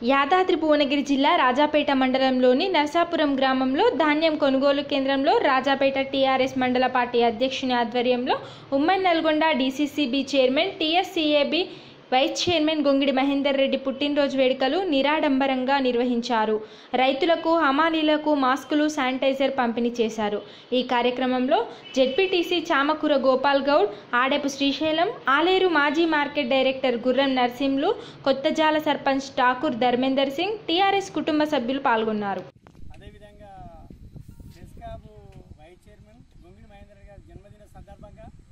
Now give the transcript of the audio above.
యాదాద్రి భువనగిరి జిల్లా రాజాపేట మండలంలోని నరసాపురం గ్రామంలో ధాన్యం కొనుగోలు కేంద్రంలో రాజాపేట టీఆర్ఎస్ మండల పార్టీ అధ్యక్షుని ఆధ్వర్యంలో ఉమ్మడి Nalgonda DCCB chairman TSCAB vice chairman Gongidi Mahender Reddy పుట్టినరోజు వేడుకలు నిరాడంబరంగా నిర్వహించారు రైతులకు హమాలీలకు మాస్కులు శానిటైజర్ పంపిణీ చేశారు ఈ కార్యక్రమంలో జెడ్పీటీసీ చామకూర గోపాల్ గౌడ్ ఆడెపు శ్రీశైలం ఆలేరు మాజీ market director Gurram Narsimlu Kothajala sarpanch Thakur Dharmender Singh TRS కుటుంబ సభ్యులు పాల్గొన్నారు అదేవిధంగా డెస్కాబ్ వైస్ చైర్మన్ గొంగిడి మహేందర్ గారి జన్మదిన సందర్భంగా